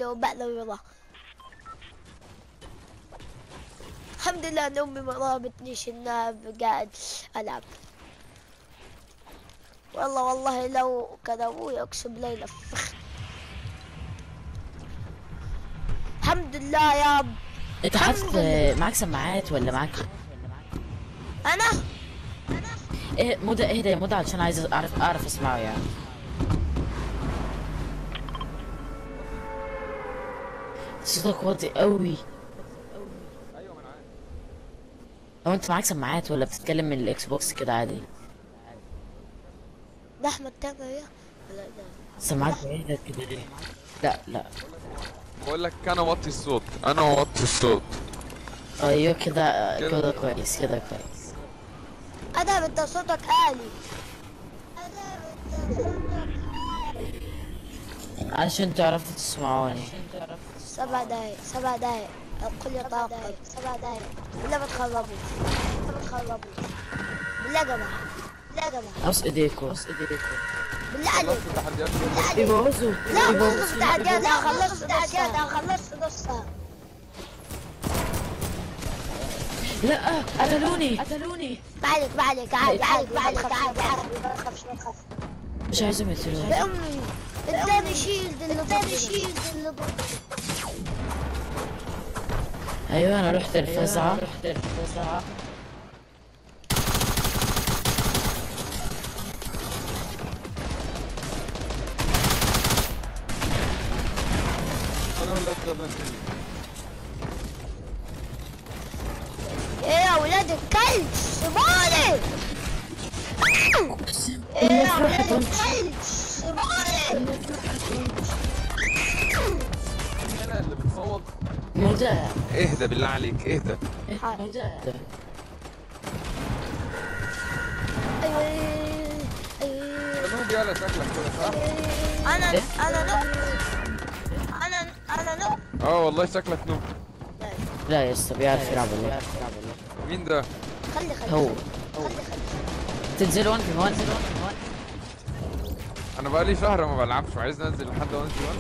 له بعد رضا الحمد لله ان امي ما ضربتنيش انها قاعد العب والله والله لو كان ابوي اقسم بالله يلفخ الحمد لله يا رب انت الحمد حاطط لله. معاك سماعات ولا معاك انا ايه مدى اهدى يا مدى عشان عايز اعرف اعرف اسمعه يعني صوتك واطي قوي هو انت معاك سماعات ولا بتتكلم من الاكس بوكس كده عادي ده احمد تامر يا لا لا سماعات بعيدة كده ليه لا لا بقول لك انا وطي الصوت انا وطي الصوت ايوه كده كده. كده كويس كده كويس ادهم انت صوتك عالي عشان تعرفوا تسمعوني سبع دقايق سبع دقايق الكل يتوقف سبع دقايق بالله ما تخربوا بالله ما تخربوا بالله يا جماعه بالله يا جماعه بص ايديكوا بص ايديكوا بالله عليك خلصت تحديات بالله عليك بيبوظوا لا بيبوظوا. خلصت تعديات انا خلصت تعديات انا خلصت نصها لا قتلوني قتلوني ما عليك ما عليك عادي عادي ما عليك عادي عادي ما تخافش ما تخافش مش عايزهم يقتلوني بأمي اداني شيلد اللي اداني شيلد اللي ضد ايوه انا رحت الفزعة رحت الفزعة انا اللي اتخذت. ايه يا ولاد الكلب سيبوني ايه يا ولاد الكلب سيبوني انا اللي بتصوت مدى اهدى بالله عليك اهدى مدى ايوه ايوه نوب يلا شكلك كده صح؟ انا انا نو انا انا نو اه والله شكلك نوب لا يا اسطى بيعرف يلعب ولا مين ده؟ خلي خلي هو خلي خلي تنزل 1 في 1 انا بقالي شهر ما بلعبش وعايز انزل لحد 1 في 1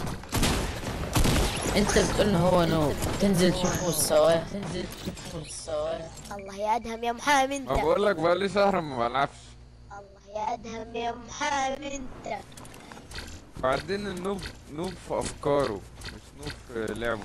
انت بتقول ان هو نوب تنزل تشوفوا السوا تنزل تشوفوا السوا الله يا ادهم يا محامي انت ما بقول لك بقالي شهر ما بلعبش الله يا ادهم يا محامي انت بعدين النوب نوب في افكاره مش نوب في لعبه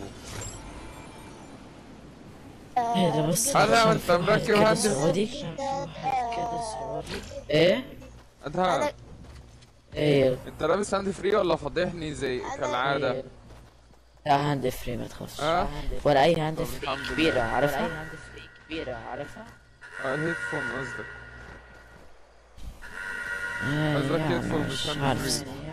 ايه ده بس هلا عشان وانت في واحد مركب كده هندس. سعودي كده سعودي ايه ادهم انا ايه انت لابس هاند فري ولا فاضحني زي كالعاده لا هاند فري ما تخافش اه ولا اي هاند طب فري الحمد لله. كبيرة عارفها؟ هاند فري كبيرة عارفها؟ اه الهيدفون قصدك آه، قصدك يعني يدخل مش مش هاند عارف فري. اسمها.